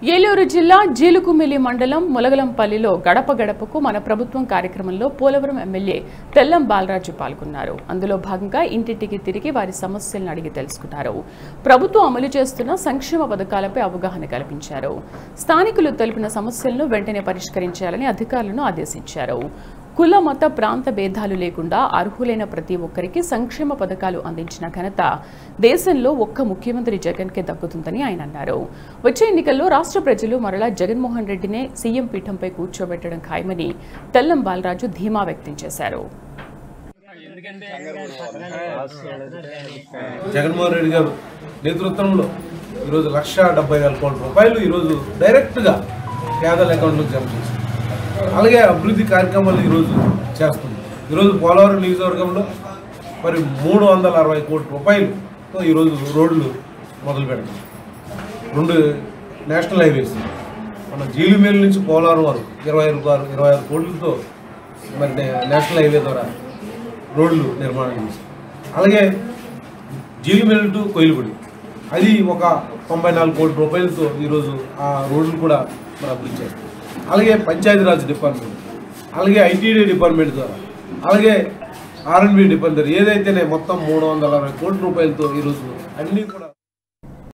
ఏలూరు జిల్లా జీలుకుమిల్లి మండలం ములగలంపల్లిలో గడప గడపకు మన ప్రభుత్వం కార్యక్రమంలో పోలవరం ఎమ్మెల్యే తెల్లం బాలరాజు పాల్గొన్నారు అందులో భాగంగా ఇంటింటికి తిరిగి వారి సమస్యలను అడిగి తెలుసుకున్నారు ప్రభుత్వం అమలు చేస్తున్న సంక్షేమ పథకాలపై అవగాహన కల్పించారు స్థానికులు తెలిపిన సమస్యలను వెంటనే పరిష్కరించాలని అధికారులను ఆదేశించారు కుల మత ప్రాంత భేదాలు లేకుండా అర్హులైన ప్రతి ఒక్కరికి సంక్షేమ పథకాలు అందించిన ఘనత దేశంలో ఒక్క ముఖ్యమంత్రి జగన్కే దక్కుతుందని ఆయన అన్నారు వచ్చే ఎన్నికల్లో రాష్ట్ర ప్రజలు మరలా జగన్మోహన్ రెడ్డినే సీఎం పీఠంపై కూర్చోబెట్టడం ఖాయమని తెల్లం బాలరాజు ధీమా వ్యక్తం చేశారు జగన్మోహన్ రెడ్డి గారు నేతృత్వంలో ఈరోజు లక్ష డెబ్బై వేల కోట్ల రూపాయలు ఈరోజు డైరెక్ట్గా పేదల అకౌంట్లోకి జమ చేసింది అలాగే అభివృద్ధి కార్యక్రమాలు ఈరోజు చేస్తుంది ఈరోజు పోలవరం నియోజకవర్గంలో మరి మూడు వందల అరవై కోట్ల రూపాయలతో ఈరోజు రోడ్లు మొదలు పెడతాం రెండు నేషనల్ హైవేస్ మన జీలిమేలు నుంచి పోలవరం వరకు ఇరవై ఆరు ఇరవై ఆరు కోట్లతో మరి నే- నేషనల్ హైవే ద్వారా రోడ్లు నిర్మాణం చేశాం అలాగే జీలిమేలు టు కొయిలుగుడి అది ఒక తొంభై నాలుగు కోట్ల రూపాయలతో ఈరోజు ఆ రోడ్లు కూడా మరి అభివృద్ధి చేస్తాం అలాగే పంచాయతీరాజ్ డిపార్ట్మెంట్ అలాగే ఐటీడీ డిపార్ట్మెంట్ ద్వారా అలాగే ఆర్ఎన్బి డిపార్ట్మెంట్ ఏదైతేనే మొత్తం మూడు వందల అరవై కోట్ల రూపాయలతో ఈరోజు అన్నీ కూడా